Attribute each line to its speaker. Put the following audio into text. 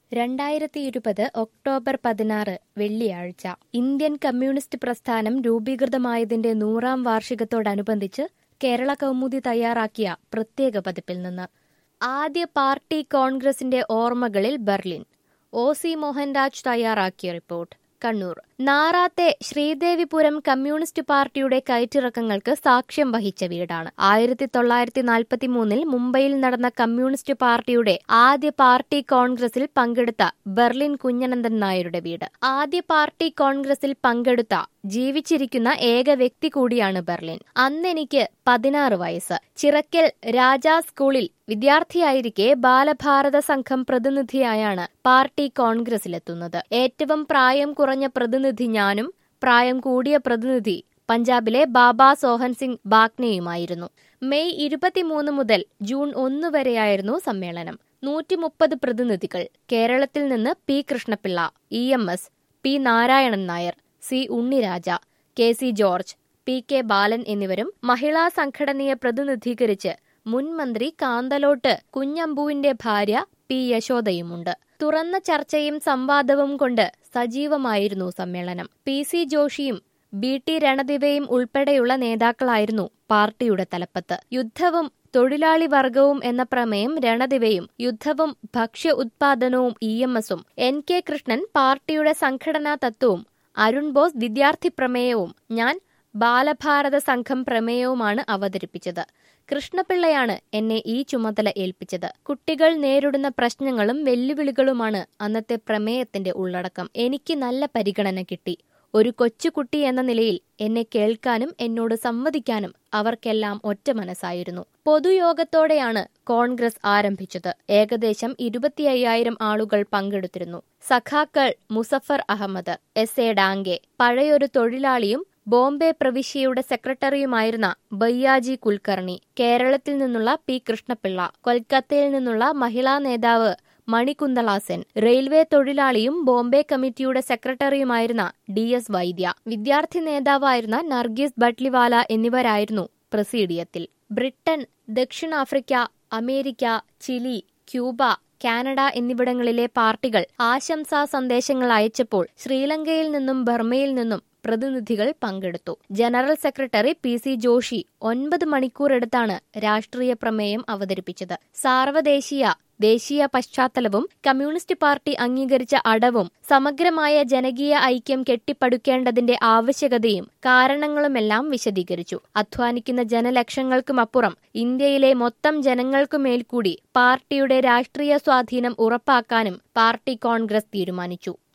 Speaker 1: രണ്ടായിരത്തി ഇരുപത് ഒക്ടോബർ പതിനാറ് വെള്ളിയാഴ്ച ഇന്ത്യൻ കമ്മ്യൂണിസ്റ്റ് പ്രസ്ഥാനം രൂപീകൃതമായതിന്റെ നൂറാം വാർഷികത്തോടനുബന്ധിച്ച് കേരള കൗമുദി തയ്യാറാക്കിയ പ്രത്യേക പതിപ്പിൽ നിന്ന് ആദ്യ പാർട്ടി കോൺഗ്രസിന്റെ ഓർമ്മകളിൽ ബെർലിൻ ഒ സി മോഹൻരാജ് തയ്യാറാക്കിയ റിപ്പോർട്ട് കണ്ണൂർ നാറാത്തെ ശ്രീദേവിപുരം കമ്മ്യൂണിസ്റ്റ് പാർട്ടിയുടെ കയറ്റിറക്കങ്ങൾക്ക് സാക്ഷ്യം വഹിച്ച വീടാണ് ആയിരത്തി തൊള്ളായിരത്തി നാൽപ്പത്തി മൂന്നിൽ മുംബൈയിൽ നടന്ന കമ്മ്യൂണിസ്റ്റ് പാർട്ടിയുടെ ആദ്യ പാർട്ടി കോൺഗ്രസിൽ പങ്കെടുത്ത ബെർലിൻ കുഞ്ഞനന്ദൻ നായരുടെ വീട് ആദ്യ പാർട്ടി കോൺഗ്രസിൽ പങ്കെടുത്ത ജീവിച്ചിരിക്കുന്ന ഏക വ്യക്തി കൂടിയാണ് ബെർലിൻ അന്നെനിക്ക് പതിനാറ് വയസ്സ് ചിറക്കൽ രാജാ സ്കൂളിൽ വിദ്യാർത്ഥിയായിരിക്കെ ബാലഭാരത സംഘം പ്രതിനിധിയായാണ് പാർട്ടി കോൺഗ്രസിലെത്തുന്നത് ഏറ്റവും പ്രായം കുറഞ്ഞ പ്രതിനിധി ഞാനും പ്രായം കൂടിയ പ്രതിനിധി പഞ്ചാബിലെ ബാബ സോഹൻ സിംഗ് ബാഗ്നെയുമായിരുന്നു മെയ് ഇരുപത്തിമൂന്ന് മുതൽ ജൂൺ ഒന്ന് വരെയായിരുന്നു സമ്മേളനം നൂറ്റി മുപ്പത് പ്രതിനിധികൾ കേരളത്തിൽ നിന്ന് P Krishnapillai E M S P Narayanan Nair C Unniraja K C George P K Balan എന്നിവരും മഹിളാ സംഘടനയെ പ്രതിനിധീകരിച്ച് മുൻ മന്ത്രി കാന്തലോട്ട് കുഞ്ഞമ്പുവിന്റെ ഭാര്യ പി യശോദയുമുണ്ട് തുറന്ന ചർച്ചയും സംവാദവും കൊണ്ട് സജീവമായിരുന്നു സമ്മേളനം പി സി ജോഷിയും ബി ടി രണദിവയും ഉൾപ്പെടെയുള്ള നേതാക്കളായിരുന്നു പാർട്ടിയുടെ തലപ്പത്ത് യുദ്ധവും തൊഴിലാളി വർഗവും എന്ന പ്രമേയം രണദിവയും യുദ്ധവും ഭക്ഷ്യ ഉത്പാദനവും ഇ എം എസും എൻ കെ കൃഷ്ണൻ പാർട്ടിയുടെ സംഘടനാ തത്വവും അരുൺ ബോസ് വിദ്യാർത്ഥി പ്രമേയവും ഞാൻ ബാലഭാരത സംഘം പ്രമേയവുമാണ് അവതരിപ്പിച്ചത് കൃഷ്ണപിള്ളയാണ് എന്നെ ഈ ചുമതല ഏൽപ്പിച്ചത് കുട്ടികൾ നേരിടുന്ന പ്രശ്നങ്ങളും വെല്ലുവിളികളുമാണ് അന്നത്തെ പ്രമേയത്തിന്റെ ഉള്ളടക്കം എനിക്ക് നല്ല പരിഗണന കിട്ടി ഒരു കൊച്ചുകുട്ടി എന്ന നിലയിൽ എന്നെ കേൾക്കാനും എന്നോട് സംവദിക്കാനും അവർക്കെല്ലാം ഒറ്റ മനസ്സായിരുന്നു പൊതുയോഗത്തോടെയാണ് കോൺഗ്രസ് ആരംഭിച്ചത് ഏകദേശം ഇരുപത്തി അയ്യായിരം ആളുകൾ പങ്കെടുത്തിരുന്നു സഖാക്കൾ മുസഫർ അഹമ്മദ് എസ് എ ഡാങ്കെ പഴയൊരു തൊഴിലാളിയും ബോംബെ പ്രവിശ്യയുടെ സെക്രട്ടറിയുമായിരുന്ന ബയ്യാജി കുൽക്കർണി കേരളത്തിൽ നിന്നുള്ള പി കൃഷ്ണപിള്ള കൊൽക്കത്തയിൽ നിന്നുള്ള മഹിളാ നേതാവ് മണികുന്തളാസൻ റെയിൽവേ തൊഴിലാളിയും ബോംബെ കമ്മിറ്റിയുടെ സെക്രട്ടറിയുമായിരുന്ന ഡി എസ് വൈദ്യ വിദ്യാർത്ഥി നേതാവായിരുന്ന നർഗീസ് ബട്ലിവാല എന്നിവരായിരുന്നു പ്രസീഡിയത്തിൽ ബ്രിട്ടൻ ദക്ഷിണാഫ്രിക്ക അമേരിക്ക ചിലി ക്യൂബ കാനഡ എന്നിവിടങ്ങളിലെ പാർട്ടികൾ ആശംസാ സന്ദേശങ്ങൾ അയച്ചപ്പോൾ ശ്രീലങ്കയിൽ നിന്നും ബർമയിൽ നിന്നും പ്രതിനിധികൾ പങ്കെടുത്തു general secretary P C Joshi ഒൻപത് മണിക്കൂർ എടുത്താണ് രാഷ്ട്രീയ പ്രമേയം അവതരിപ്പിച്ചത് സാർവദേശീയ ദേശീയ പശ്ചാത്തലവും കമ്മ്യൂണിസ്റ്റ് പാർട്ടി അംഗീകരിച്ച അടവും സമഗ്രമായ ജനകീയ ഐക്യം കെട്ടിപ്പടുക്കേണ്ടതിന്റെ ആവശ്യകതയും കാരണങ്ങളുമെല്ലാം വിശദീകരിച്ചു അധ്വാനിക്കുന്ന ജനലക്ഷങ്ങൾക്കുമപ്പുറം ഇന്ത്യയിലെ മൊത്തം ജനങ്ങൾക്കുമേൽ കൂടി പാർട്ടിയുടെ രാഷ്ട്രീയ സ്വാധീനം ഉറപ്പാക്കാനും പാർട്ടി കോൺഗ്രസ് തീരുമാനിച്ചു